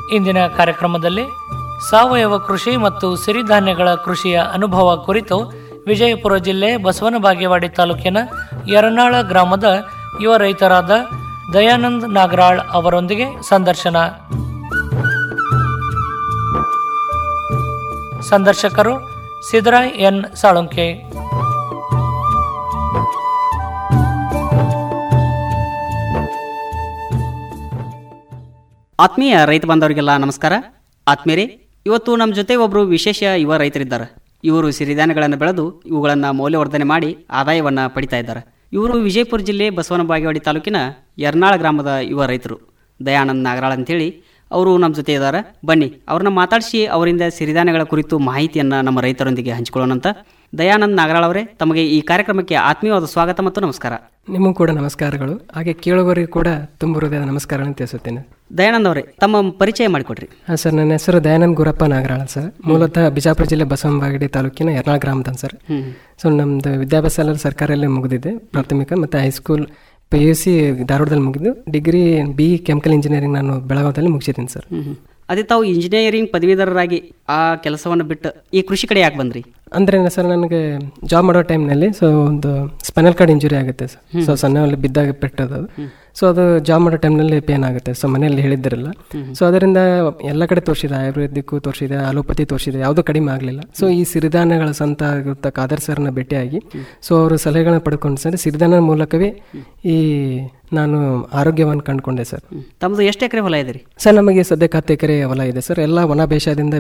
ಇಂದಿನ ಕಾರ್ಯಕ್ರಮದಲ್ಲಿ ಸಾವಯವ ಕೃಷಿ ಮತ್ತು ಸಿರಿಧಾನ್ಯಗಳ ಕೃಷಿಯ ಅನುಭವ ಕುರಿತು ವಿಜಯಪುರ ಜಿಲ್ಲೆ ಬಸವನ ಬಾಗೇವಾಡಿ ತಾಲೂಕಿನ ಯರನಾಳ ಗ್ರಾಮದ ಯುವ ರೈತರಾದ ದಯಾನಂದ್ ನಾಗರಾಳ್ ಅವರೊಂದಿಗೆ ಸಂದರ್ಶನ ಸಂದರ್ಶಕರು ಸಿದ್ದರಾಯ್ ಎನ್ ಸಾಳುಂಕೆ ಆತ್ಮೀಯ ರೈತ ಬಾಂಧವರಿಗೆಲ್ಲ ನಮಸ್ಕಾರ ಆತ್ಮೀಯರೇ ಇವತ್ತು ನಮ್ಮ ಜೊತೆ ಒಬ್ಬರು ವಿಶೇಷ ಯುವ ರೈತರಿದ್ದಾರೆ ಇವರು ಸಿರಿಧಾನ್ಯಗಳನ್ನು ಬೆಳೆದು ಇವುಗಳನ್ನು ಮೌಲ್ಯವರ್ಧನೆ ಮಾಡಿ ಆದಾಯವನ್ನು ಪಡಿತಾ ಇದ್ದಾರೆ ಇವರು ವಿಜಯಪುರ ಜಿಲ್ಲೆ ಬಸವನ ಬಾಗೇವಾಡಿ ತಾಲೂಕಿನ ಯರ್ನಾಳ ಗ್ರಾಮದ ಯುವ ರೈತರು ದಯಾನಂದ್ ನಾಗರಾಳ್ ಅಂತೇಳಿ ಅವರು ನಮ್ಮ ಜೊತೆ ಇದ್ದಾರೆ ಬನ್ನಿ ಅವ್ರನ್ನ ಮಾತಾಡಿಸಿ ಅವರಿಂದ ಸಿರಿಧಾನ್ಯಗಳ ಕುರಿತು ಮಾಹಿತಿಯನ್ನು ನಮ್ಮ ರೈತರೊಂದಿಗೆ ಹಂಚಿಕೊಳ್ಳೋಣಂತ ದಯಾನಂದ್ ನಾಗರಾಳ್ ಅವರೇ ತಮಗೆ ಈ ಕಾರ್ಯಕ್ರಮಕ್ಕೆ ಆತ್ಮೀಯವಾದ ಸ್ವಾಗತ ಮತ್ತು ನಮಸ್ಕಾರ ನಿಮಗೂ ಕೂಡ ನಮಸ್ಕಾರಗಳು ಹಾಗೆ ಕೇಳುವವರಿಗೂ ಕೂಡ ತುಂಬ ಹೃದಯದ ನಮಸ್ಕಾರಗಳನ್ನು ತಿಳಿಸುತ್ತೇನೆ ದಯಾನಂದ್ ಅವರೇ ತಮ್ಮ ಪರಿಚಯ ಮಾಡಿಕೊಡ್ರಿ ಹಾಂ ಸರ್ ನನ್ನ ಹೆಸರು ದಯಾನಂದ್ ಗುರಪ್ಪ ನಾಗರಾಳ ಸರ್ ಮೂಲತಃ ಬಿಜಾಪುರ ಜಿಲ್ಲೆ ಬಸವಂಬಾಗಡಿ ತಾಲೂಕಿನ ಯರ್ನಾಳ್ ಗ್ರಾಮದ ಸರ್ ಸೊ ನಮ್ದು ವಿದ್ಯಾಭ್ಯಾಸ ಎಲ್ಲ ಸರ್ಕಾರಲ್ಲೇ ಮುಗಿದಿದೆ ಪ್ರಾಥಮಿಕ ಮತ್ತು ಹೈಸ್ಕೂಲ್ ಪಿ ಯು ಸಿ ಧಾರವಾಡದಲ್ಲಿ ಮುಗಿದು ಡಿಗ್ರಿ ಬಿ ಕೆಮಿಕಲ್ ಇಂಜಿನಿಯರಿಂಗ್ ನಾನು ಬೆಳಗಾವದಲ್ಲಿ ಮುಗಿಸಿದ್ದೀನಿ ಸರ್ ಅದೇ ತಾವು ಇಂಜಿನಿಯರಿಂಗ್ ಪದವೀಧರರಾಗಿ ಆ ಕೆಲಸವನ್ನು ಬಿಟ್ಟು ಈ ಕೃಷಿ ಕಡೆ ಯಾಕೆ ಬಂದ್ರಿ ಅಂದರೆ ಸರ್ ನನಗೆ ಜಾಬ್ ಮಾಡೋ ಟೈಮ್ನಲ್ಲಿ ಸೊ ಒಂದು ಸ್ಪೈನಲ್ ಕಾರ್ಡ್ ಇಂಜುರಿ ಆಗುತ್ತೆ ಸರ್ ಸೊ ಸಣ್ಣಲ್ಲಿ ಬಿದ್ದಾಗ ಪೆಟ್ಟದು ಸೊ ಅದು ಜಾಬ್ ಮಾಡೋ ಟೈಮ್ನಲ್ಲಿ ಪೇನ್ ಆಗುತ್ತೆ ಸೊ ಮನೆಯಲ್ಲಿ ಹೇಳಿದ್ದಿರಲ್ಲ ಸೊ ಅದರಿಂದ ಎಲ್ಲ ಕಡೆ ತೋರಿಸಿದೆ ಆಯುರ್ವೇದಿಕ್ಕು ತೋರಿಸಿದೆ ಅಲೋಪತಿ ತೋರಿಸಿದೆ ಯಾವುದೂ ಕಡಿಮೆ ಆಗಲಿಲ್ಲ ಸೊ ಈ ಸಿರಿಧಾನ್ಯಗಳ ಸಂತ ಆಗಿರ್ತ ಖಾದರ್ ಸರ್ನ ಭೇಟಿಯಾಗಿ ಸೊ ಅವರು ಸಲಹೆಗಳನ್ನ ಪಡ್ಕೊಂಡು ಸರ್ ಸಿರಿಧಾನ್ಯದ ಮೂಲಕವೇ ಈ ನಾನು ಆರೋಗ್ಯವನ್ನು ಕಂಡುಕೊಂಡೆ ಸರ್ ತಮ್ಮದು ಎಷ್ಟು ಎಕರೆ ಹೊಲ ಇದೆ ರೀ ಸರ್ ನಮಗೆ ಸದ್ಯಕ್ಕೆ ಹತ್ತು ಎಕರೆ ಹೊಲ ಇದೆ ಸರ್ ಎಲ್ಲ ಒಣ ಬೇಸಾಯದಿಂದ